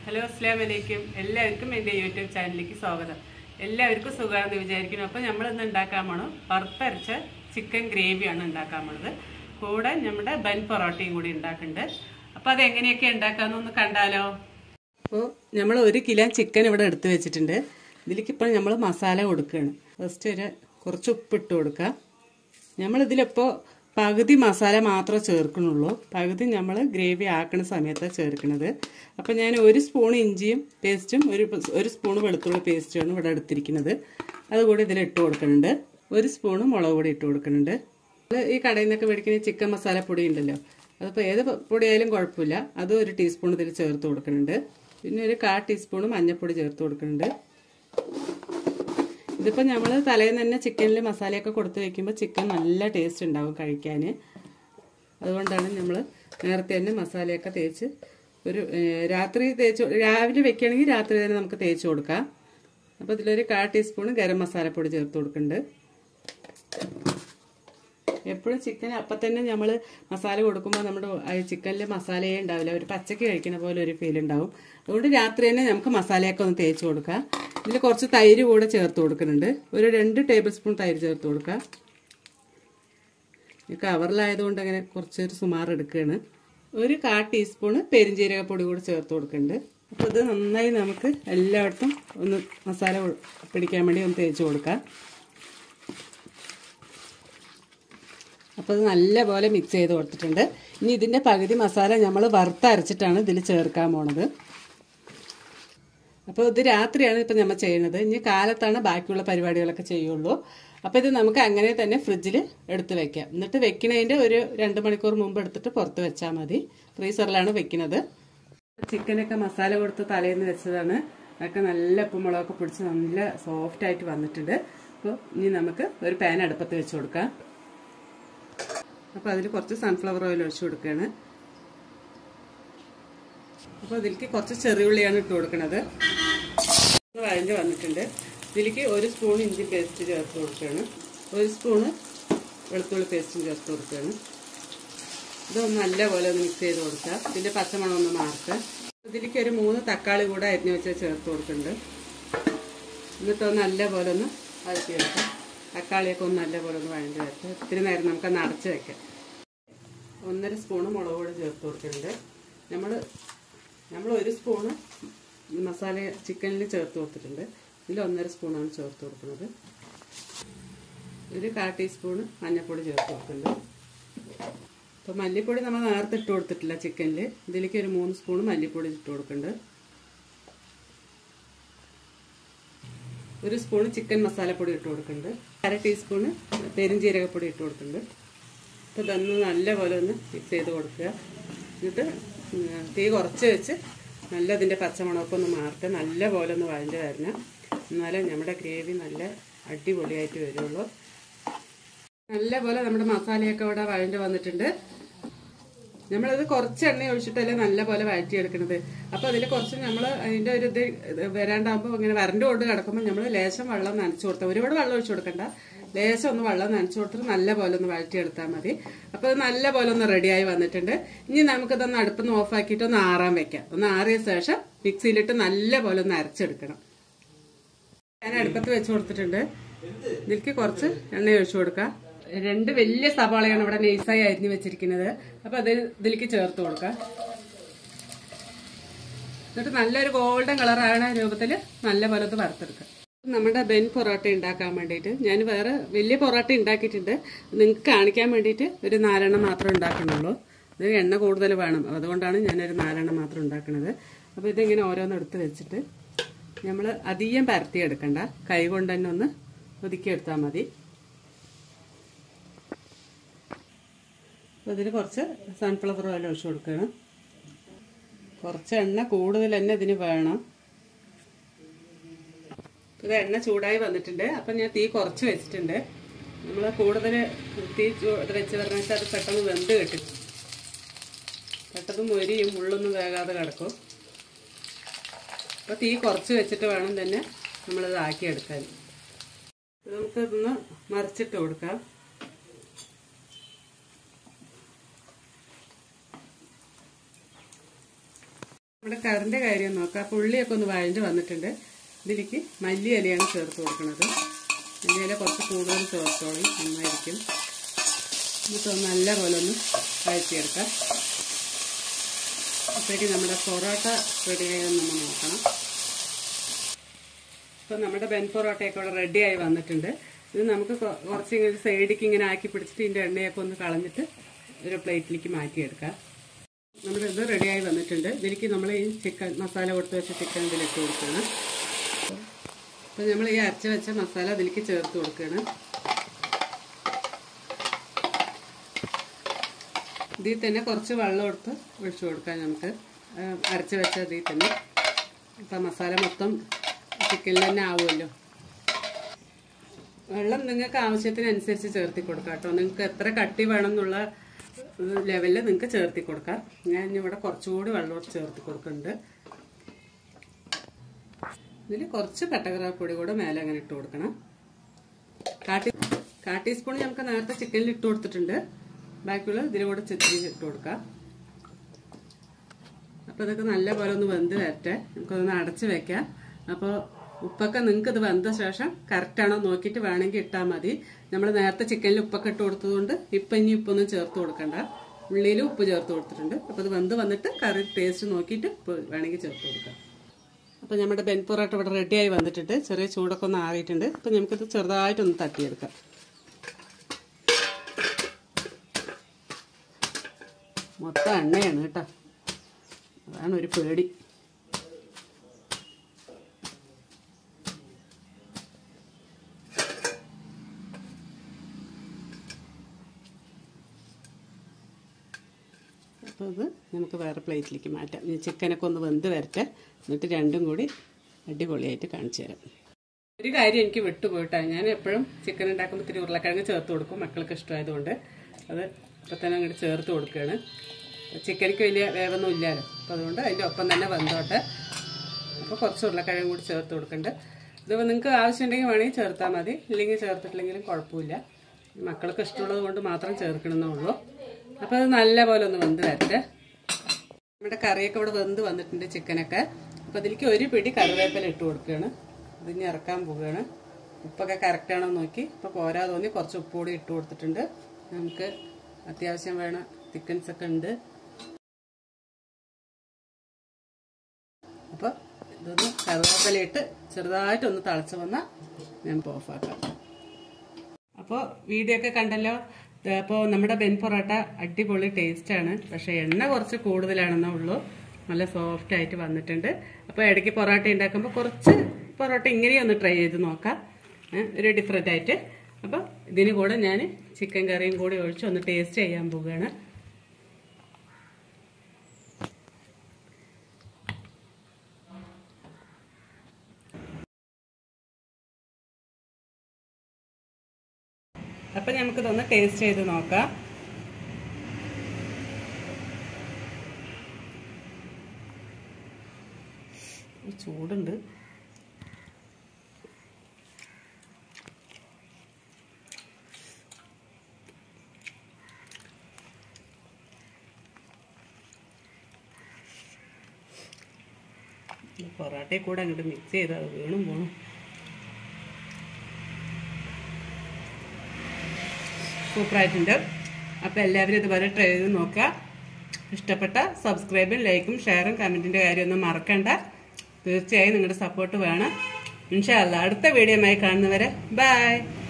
hello അസ്ലാം വലൈക്കും എല്ലാവർക്കും എൻ്റെ യൂട്യൂബ് ചാനലിലേക്ക് സ്വാഗതം എല്ലാവർക്കും സുഖമാണെന്ന് വിചാരിക്കുന്നു അപ്പോൾ നമ്മൾ ഇന്ന് ഉണ്ടാക്കാൻ പോണു വറുത്തരച്ച ചിക്കൻ ഗ്രേവിയാണ് ഉണ്ടാക്കാൻ പോണത് കൂടെ നമ്മുടെ ബൻ പൊറോട്ടയും കൂടി ഉണ്ടാക്കുന്നുണ്ട് അപ്പോൾ അത് എങ്ങനെയൊക്കെ ഉണ്ടാക്കാമെന്നൊന്ന് കണ്ടാലോ അപ്പോൾ നമ്മൾ ഒരു കിലോ ചിക്കൻ ഇവിടെ എടുത്ത് വെച്ചിട്ടുണ്ട് ഇതിലേക്ക് ഇപ്പോൾ നമ്മൾ മസാല കൊടുക്കുകയാണ് ഫസ്റ്റ് ഒരു കുറച്ച് ഉപ്പിട്ട് കൊടുക്കുക നമ്മളിതിലിപ്പോൾ പകുതി മസാല മാത്രമേ ചേർക്കണുള്ളൂ പകുതി നമ്മൾ ഗ്രേവി ആക്കുന്ന സമയത്താണ് ചേർക്കുന്നത് അപ്പോൾ ഞാൻ ഒരു സ്പൂൺ ഇഞ്ചിയും പേസ്റ്റും ഒരു ഒരു സ്പൂൺ വെളുത്തുള്ളി പേസ്റ്റുമാണ് ഇവിടെ എടുത്തിരിക്കുന്നത് അതുകൂടി ഇതിൽ ഇട്ട് കൊടുക്കുന്നുണ്ട് ഒരു സ്പൂണ് മുളക് പൊടി ഇട്ട് കൊടുക്കുന്നുണ്ട് ഇത് ഈ കടയിൽ നിന്നൊക്കെ മേടിക്കുന്ന ചിക്കൻ മസാല പൊടി ഉണ്ടല്ലോ അതിപ്പോൾ ഏത് പൊടിയായാലും കുഴപ്പമില്ല അതും ഒരു ടീസ്പൂൺ ഇതിൽ ചേർത്ത് കൊടുക്കുന്നുണ്ട് പിന്നെ ഒരു കാ ടീസ്പൂൺ മഞ്ഞൾപ്പൊടി ചേർത്ത് കൊടുക്കുന്നുണ്ട് ഇതിപ്പോൾ നമ്മൾ തലേന്ന് തന്നെ ചിക്കനിൽ മസാലയൊക്കെ കൊടുത്ത് വെക്കുമ്പോൾ ചിക്കൻ നല്ല ടേസ്റ്റ് ഉണ്ടാവും കഴിക്കാൻ അതുകൊണ്ടാണ് നമ്മൾ നേരത്തെ തന്നെ മസാലയൊക്കെ തേച്ച് ഒരു ഏഹ്, രാത്രി തേച്ച് രാവിലെ വെക്കുകയാണെങ്കിൽ രാത്രി തന്നെ നമുക്ക് തേച്ച് കൊടുക്കാം അപ്പോൾ ഇതിലൊരു കാ ടീസ്പൂൺ ഗരം മസാലപ്പൊടി ചേർത്ത് കൊടുക്കുന്നുണ്ട് എപ്പോഴും ചിക്കൻ അപ്പം തന്നെ നമ്മൾ മസാല കൊടുക്കുമ്പോൾ നമ്മുടെ ചിക്കനിൽ മസാലയേ ഉണ്ടാവില്ല ഒരു പച്ചക്ക് കഴിക്കുന്ന പോലെ ഒരു ഫീൽ ഉണ്ടാവും അതുകൊണ്ട് രാത്രി തന്നെ നമുക്ക് മസാലയൊക്കെ ഒന്ന് തേച്ച് കൊടുക്കാം ഇതിൽ കുറച്ച് തൈര് കൂടെ ചേർത്ത് കൊടുക്കുന്നുണ്ട് ഒരു രണ്ട് ടേബിൾ സ്പൂൺ തൈര് ചേർത്ത് കൊടുക്കാം ഈ കവറിലായതുകൊണ്ട് അങ്ങനെ കുറച്ചൊരു സുമാർ എടുക്കുകയാണ് ഒരു കാ ടീസ്പൂണ് പെരിഞ്ജീരകപ്പൊടി കൂടി ചേർത്ത് കൊടുക്കുന്നുണ്ട് അപ്പോൾ ഇത് നന്നായി നമുക്ക് എല്ലായിടത്തും ഒന്ന് മസാല പിടിക്കാൻ വേണ്ടി ഒന്ന് തേച്ച് കൊടുക്കാം അപ്പോൾ ഇത് നല്ലപോലെ മിക്സ് ചെയ്ത് കൊടുത്തിട്ടുണ്ട് ഇനി ഇതിൻ്റെ പകുതി മസാല നമ്മൾ വറുത്തരച്ചിട്ടാണ് ഇതിൽ ചേർക്കാൻ പോണത് അപ്പോൾ ഇത് രാത്രിയാണ് ഇപ്പം നമ്മൾ ചെയ്യുന്നത് ഇനി കാലത്താണ് ബാക്കിയുള്ള പരിപാടികളൊക്കെ ചെയ്യുള്ളൂ അപ്പോൾ ഇത് നമുക്ക് അങ്ങനെ തന്നെ ഫ്രിഡ്ജിൽ എടുത്ത് വെക്കാം എന്നിട്ട് വെക്കണതിൻ്റെ ഒരു രണ്ട് മണിക്കൂർ മുമ്പ് എടുത്തിട്ട് പുറത്ത് വെച്ചാൽ മതി ഫ്രീസറിലാണ് വെക്കുന്നത് ചിക്കനൊക്കെ മസാല കൊടുത്ത് തലേന്ന് വെച്ചതാണ് അതൊക്കെ നല്ല ഉപ്പുമുളകൊക്കെ പിടിച്ച് നല്ല സോഫ്റ്റ് ആയിട്ട് വന്നിട്ടുണ്ട് അപ്പോൾ ഇനി നമുക്ക് ഒരു പാൻ അടുപ്പത്ത് വെച്ച് കൊടുക്കാം അപ്പോൾ അതിൽ കുറച്ച് സൺഫ്ലവർ ഓയിൽ ഒഴിച്ചു കൊടുക്കുകയാണ് അപ്പോൾ ഇതിലേക്ക് കുറച്ച് ചെറിയുള്ളിയാണ് ഇട്ട് കൊടുക്കുന്നത് വഴഞ്ഞ് വന്നിട്ടുണ്ട് ഇതിലേക്ക് ഒരു സ്പൂൺ ഇഞ്ചി പേസ്റ്റ് ചേർത്ത് കൊടുക്കുകയാണ് ഒരു സ്പൂണ് വെളുത്തുള്ളി പേസ്റ്റും ചേർത്ത് കൊടുക്കുകയാണ് ഇതൊന്ന് നല്ലപോലെ ഒന്ന് മിക്സ് ചെയ്ത് കൊടുക്കുക ഇതിൻ്റെ പച്ചമണം ഒന്ന് മാറുക ഇതിലേക്ക് ഒരു മൂന്ന് തക്കാളി കൂടെ അരിഞ്ഞ് വെച്ച് ചേർത്ത് കൊടുക്കുന്നുണ്ട് എന്നിട്ടൊന്ന് നല്ലപോലെ ഒന്ന് വഴറ്റിയെടുക്കാം തക്കാളിയൊക്കെ ഒന്ന് നല്ലപോലെ ഒന്ന് വഴഞ്ഞ് വരട്ടെ ഇത്തിരി നേരം നമുക്ക് ഒന്ന് അടച്ച് വെക്കാം ഒന്നര സ്പൂണ് മുളക് പൊടി ചേർത്ത് കൊടുക്കുന്നുണ്ട് നമ്മൾ നമ്മൾ ഒരു സ്പൂണ് മസാല ചിക്കനിൽ ചേർത്ത് കൊടുത്തിട്ടുണ്ട് ഇതിൽ ഒന്നര സ്പൂണാണ് ചേർത്ത് കൊടുക്കുന്നത് ഒരു കാ ടീസ്പൂണ് മഞ്ഞൾപ്പൊടി ചേർത്ത് കൊടുക്കുന്നുണ്ട് അപ്പോൾ മല്ലിപ്പൊടി നമ്മൾ നേരത്തെ ഇട്ട് കൊടുത്തിട്ടില്ല ചിക്കനിൽ ഇതിലേക്ക് ഒരു മൂന്ന് സ്പൂണ് മല്ലിപ്പൊടി ഇട്ട് കൊടുക്കുന്നുണ്ട് ഒരു സ്പൂണ് ചിക്കൻ മസാലപ്പൊടി ഇട്ട് കൊടുക്കുന്നുണ്ട് അര ടീസ്പൂണ് പെരിഞ്ജീരകപ്പൊടി ഇട്ട് കൊടുക്കുന്നുണ്ട് അപ്പോൾ ഇതൊന്ന് നല്ലപോലെ ഒന്ന് മിക്സ് ചെയ്ത് കൊടുക്കുക എന്നിട്ട് തീ കുറച്ച് വെച്ച് നല്ല ഇതിൻ്റെ പച്ചമുളകൊക്കെ ഒന്ന് മാറട്ടെ നല്ല പോലെ ഒന്ന് വഴഞ്ഞ് വരണം എന്നാലേ നമ്മുടെ ഗ്രേവി നല്ല അടിപൊളിയായിട്ട് വരുള്ളൂ നല്ല പോലെ നമ്മുടെ മസാലയൊക്കെ ഇവിടെ വഴഞ്ഞ് വന്നിട്ടുണ്ട് നമ്മളത് കുറച്ച് എണ്ണ ഒഴിച്ചിട്ടല്ലേ നല്ല പോലെ വഴറ്റിയെടുക്കുന്നത് അപ്പോൾ അതിൽ കുറച്ച് നമ്മൾ അതിൻ്റെ ഒരു ഇത് വരാണ്ടാകുമ്പോൾ ഇങ്ങനെ വരണ്ട് കൊണ്ട് കിടക്കുമ്പോൾ നമ്മൾ ലേശം വെള്ളം നനച്ചു കൊടുത്താൽ ഒരുപാട് വെള്ളം ഒഴിച്ചു കൊടുക്കണ്ട ലേശം ഒന്ന് വെള്ളം നനച്ചു കൊടുത്തിട്ട് നല്ല പോലെ ഒന്ന് വഴറ്റിയെടുത്താൽ മതി അപ്പോൾ അത് നല്ല പോലെ ഒന്ന് റെഡിയായി വന്നിട്ടുണ്ട് ഇനി നമുക്കിതൊന്ന് അടുപ്പൊന്ന് ഓഫാക്കിയിട്ട് ഒന്ന് ആറാൻ വെക്കാം ഒന്ന് ആറിയ ശേഷം മിക്സിയിലിട്ട് നല്ല പോലെ ഒന്ന് അരച്ചെടുക്കണം ഞാൻ അടുപ്പത്ത് വെച്ച് കൊടുത്തിട്ടുണ്ട് ഇതിലേക്ക് കുറച്ച് എണ്ണ ഒഴിച്ചു കൊടുക്കാം രണ്ട് വലിയ സവാളയാണ് ഇവിടെ നൈസായി അരിഞ്ഞു വെച്ചിരിക്കുന്നത് അപ്പൊ അത് ഇതിലേക്ക് ചേർത്ത് കൊടുക്കാം എന്നിട്ട് നല്ലൊരു ഗോൾഡൻ കളറാണ് രൂപത്തിൽ നല്ല പോലെ അത് വറുത്തെടുക്കാം നമ്മുടെ ബെൻ പൊറോട്ട ഉണ്ടാക്കാൻ വേണ്ടിയിട്ട് ഞാൻ വേറെ വലിയ പൊറോട്ട ഉണ്ടാക്കിയിട്ടുണ്ട് നിങ്ങൾക്ക് കാണിക്കാൻ വേണ്ടിയിട്ട് ഒരു നാലെണ്ണം മാത്രമേ ഉണ്ടാക്കുന്നുള്ളൂ ഇത് എണ്ണ കൂടുതൽ വേണം അതുകൊണ്ടാണ് ഞാനൊരു നാലെണ്ണം മാത്രം ഉണ്ടാക്കുന്നത് അപ്പോൾ ഇതിങ്ങനെ ഓരോന്ന് എടുത്ത് വെച്ചിട്ട് നമ്മൾ അധികം പരത്തിയെടുക്കണ്ട കൈ കൊണ്ട് തന്നെ ഒന്ന് ഒതുക്കിയെടുത്താൽ മതി അപ്പോൾ ഇതിന് കുറച്ച് സൺഫ്ലവർ ഓയിൽ ഒഴിച്ച് കൊടുക്കണം കുറച്ച് എണ്ണ കൂടുതൽ തന്നെ ഇതിന് വേണം ഇത് എണ്ണ ചൂടായി വന്നിട്ടുണ്ട് അപ്പം ഞാൻ തീ കുറച്ച് വെച്ചിട്ടുണ്ട് നമ്മൾ കൂടുതൽ തീ ചൂ- ഇത് വെച്ച് പറഞ്ഞാൽ വെച്ചാൽ അത് പെട്ടെന്ന് വെന്ത് കിട്ടും പെട്ടെന്ന് മൊരിയും മുള്ളൊന്നും വേകാതെ കിടക്കും അപ്പോൾ തീ കുറച്ച് വെച്ചിട്ട് വേണം തന്നെ നമ്മളിത് ആക്കിയെടുക്കാൻ ഇത് നമുക്കിതൊന്ന് മറിച്ചിട്ട് കൊടുക്കാം നമ്മുടെ കറിൻ്റെ കാര്യം നോക്കാം അപ്പോൾ ഉള്ളിയൊക്കെ ഒന്ന് വഴഞ്ഞ് വന്നിട്ടുണ്ട് ഇതിലേക്ക് മല്ലി ഇലയാണ് ചേർത്ത് കൊടുക്കുന്നത് മല്ലി ഇല കുറച്ച് കൂടുതൽ ചേർത്തോളും നന്നായിരിക്കും എന്നിട്ട് നല്ല പോലെ ഒന്ന് വഴറ്റിയെടുക്കാം അപ്പോഴേക്കും നമ്മുടെ പൊറോട്ട റെഡിയായെന്ന് നമ്മൾ നോക്കണം ഇപ്പം നമ്മുടെ ബെൻ പൊറോട്ടയൊക്കെ ഇവിടെ റെഡിയായി വന്നിട്ടുണ്ട് ഇത് നമുക്ക് കൊ- കുറച്ച് ഇങ്ങനെ സൈഡിലേക്ക് ഇങ്ങനെ ആക്കി പിടിച്ചിട്ട് ഇതിൻ്റെ എണ്ണയൊക്കെ ഒന്ന് കളഞ്ഞിട്ട് ഒരു പ്ലേറ്റിലേക്ക് മാറ്റിയെടുക്കാം നമ്മുടെ ഇത് റെഡിയായി വന്നിട്ടുണ്ട് ഇതിലേക്ക് നമ്മൾ ഈ ചിക്കൻ മസാല കൊടുത്ത് വെച്ച ചിക്കൻ ഇതിലിട്ട് കൊടുക്കണം അപ്പം നമ്മൾ ഈ അരച്ച് വെച്ച മസാല അതിലേക്ക് ചേർത്ത് കൊടുക്കുകയാണ് ഇതിൽ തന്നെ കുറച്ച് വെള്ളം എടുത്ത് ഒഴിച്ചു കൊടുക്കാം നമുക്ക് ആ, അരച്ച് വെച്ച ഇതിൽ തന്നെ അപ്പം മസാല മൊത്തം ചിക്കനിൽ തന്നെ ആവുമല്ലോ വെള്ളം നിങ്ങൾക്ക് ആവശ്യത്തിനനുസരിച്ച് ചേർത്തി കൊടുക്കാം കേട്ടോ നിങ്ങൾക്ക് എത്ര കട്ടി വേണം എന്നുള്ള ലെവലിൽ നിങ്ങൾക്ക് ചേർത്തി കൊടുക്കാം ഞാൻ ഇനി ഇവിടെ കുറച്ചുകൂടി വെള്ളം ചേർത്തി കൊടുക്കുന്നുണ്ട് ഇതിൽ കുറച്ച് കട്ടകറാപ്പൊടി കൂടെ മേലെ അങ്ങനെ ഇട്ട് കൊടുക്കണം കാട്ടി കാ ടീസ്പൂൺ നമുക്ക് നേരത്തെ ചിക്കനിൽ ഇട്ട് കൊടുത്തിട്ടുണ്ട് ബാക്കിയുള്ള ഇതിൽ കൂടെ ചിത്രി ഇട്ട് കൊടുക്കാം അപ്പോൾ ഇതൊക്കെ നല്ല പോലെ ഒന്ന് വെന്ത് വരട്ടെ നമുക്കതൊന്ന് അടച്ച് വെക്കാം അപ്പോൾ ഉപ്പൊക്കെ നിങ്ങൾക്ക് ഇത് വെന്ത ശേഷം കറക്റ്റാണോ നോക്കിയിട്ട് വേണമെങ്കിൽ ഇട്ടാൽ മതി നമ്മൾ നേരത്തെ ചിക്കനിൽ ഉപ്പൊക്കെ ഇട്ട് കൊടുത്തതുകൊണ്ട് ഇപ്പം ഇനി ഉപ്പൊന്നും ചേർത്ത് കൊടുക്കണ്ട ഉള്ളിയിൽ ഉപ്പ് ചേർത്ത് കൊടുത്തിട്ടുണ്ട് അപ്പോൾ ഇത് വെന്ത് വന്നിട്ട് കറി ടേസ്റ്റ് നോക്കിയിട്ട് ഉപ്പ് വേണമെങ്കിൽ ചേർത്ത് കൊടുക്കാം അപ്പോൾ നമ്മുടെ ബെൻ പൊറോട്ട ഇവിടെ റെഡിയായി വന്നിട്ടുണ്ട് ചെറിയ ചൂടൊക്കെ ഒന്ന് ആറിയിട്ടുണ്ട് അപ്പോൾ നമുക്കിത് ചെറുതായിട്ടൊന്ന് തട്ടിയെടുക്കാം മൊത്തം എണ്ണയാണ് കേട്ടോ അതാണ് ഒരു പേടി അപ്പോൾ ഇത് നമുക്ക് വേറെ പ്ലേറ്റിലേക്ക് മാറ്റാം ഇനി ചിക്കനൊക്കെ ഒന്ന് വെന്ത് വരട്ടെ എന്നിട്ട് രണ്ടും കൂടി അടിപൊളിയായിട്ട് കാണിച്ചു തരാം ഒരു കാര്യം എനിക്ക് വിട്ടുപോയിട്ടാ ഞാൻ എപ്പോഴും ചിക്കൻ ഉണ്ടാക്കുമ്പോൾ ഇത്തിരി ഉരുളക്കിഴങ്ങ് ചേർത്ത് കൊടുക്കും മക്കൾക്ക് ഇഷ്ടമായതുകൊണ്ട് അത് ഇപ്പം തന്നെ അങ്ങോട്ട് ചേർത്ത് കൊടുക്കുകയാണ് ചിക്കനിക്ക് വലിയ വേവൊന്നും ഇല്ലല്ലോ അപ്പോൾ അതുകൊണ്ട് അതിൻ്റെ ഒപ്പം തന്നെ വെന്തോട്ടെ അപ്പോൾ കുറച്ച് ഉരുളക്കിഴങ്ങ് കൂടി ചേർത്ത് കൊടുക്കുന്നുണ്ട് ഇതിപ്പോൾ നിങ്ങൾക്ക് ആവശ്യമുണ്ടെങ്കിൽ വേണമെങ്കിൽ ചേർത്താൽ മതി ഇല്ലെങ്കിൽ ചേർത്തിട്ടില്ലെങ്കിലും കുഴപ്പമില്ല മക്കൾക്ക് ഇഷ്ടമുള്ളത് കൊണ്ട് മാത്രം ചേർക്കണമെന്നേ ഉള്ളൂ അപ്പോൾ അത് നല്ല പോലെ ഒന്ന് വെന്ത് വരട്ടെ നമ്മുടെ കറിയൊക്കെ ഇവിടെ വെന്ത് വന്നിട്ടുണ്ട് ചിക്കനൊക്കെ അപ്പോൾ അതിലേക്ക് ഒരു പിടി കറിവേപ്പില ഇട്ട് കൊടുക്കുകയാണ് ഇതിന് ഇറക്കാൻ പോവുകയാണ് ഉപ്പൊക്കെ കറക്റ്റാണോ നോക്കി ഇപ്പോൾ പോരാ തോന്നി കുറച്ച് ഉപ്പ് കൂടി ഇട്ട് കൊടുത്തിട്ടുണ്ട് നമുക്ക് അത്യാവശ്യം വേണ ചിക്കൻസ് ഒക്കെ ഉണ്ട് അപ്പോൾ ഇതൊന്ന് കറിവേപ്പില ഇട്ട് ചെറുതായിട്ടൊന്ന് തിളച്ച് വന്നാൽ നമുക്ക് ഓഫാക്കാം അപ്പോൾ വീഡിയോ ഒക്കെ കണ്ടല്ലോ അപ്പോൾ നമ്മുടെ ബെൻ പൊറോട്ട അടിപൊളി ടേസ്റ്റാണ് പക്ഷേ എണ്ണ കുറച്ച് കൂടുതലാണെന്നേ ഉള്ളൂ നല്ല സോഫ്റ്റ് ആയിട്ട് വന്നിട്ടുണ്ട് അപ്പോൾ ഇടയ്ക്ക് പൊറോട്ട ഉണ്ടാക്കുമ്പോൾ കുറച്ച് പൊറോട്ട ഇങ്ങനെയൊന്ന് ട്രൈ ചെയ്ത് നോക്കാം ഏ, ഒരു ഡിഫറെൻ്റ് ആയിട്ട് അപ്പോൾ ഇതിന് കൂടെ ഞാൻ ചിക്കൻ കറിയും കൂടി ഒഴിച്ച് ഒന്ന് ടേസ്റ്റ് ചെയ്യാൻ പോവുകയാണ് അപ്പം നമുക്കിതൊന്ന് ടേസ്റ്റ് ചെയ്ത് നോക്കാം ചൂടുണ്ട് പൊറോട്ടയിൽ കൂടെ അങ്ങോട്ട് മിക്സ് ചെയ്ത് അത് വീണും പോണു സൂപ്പറായിട്ടുണ്ട് അപ്പോൾ എല്ലാവരും ഇതുപോലെ ട്രൈ ചെയ്ത് നോക്കുക ഇഷ്ടപ്പെട്ട സബ്സ്ക്രൈബും ലൈക്കും ഷെയറും കമൻറ്റിൻ്റെ കാര്യമൊന്നും മറക്കണ്ട തീർച്ചയായും നിങ്ങളുടെ സപ്പോർട്ട് വേണം ഇൻഷാല്ല അടുത്ത വീഡിയോയുമായി കാണുന്നവരെ ബൈ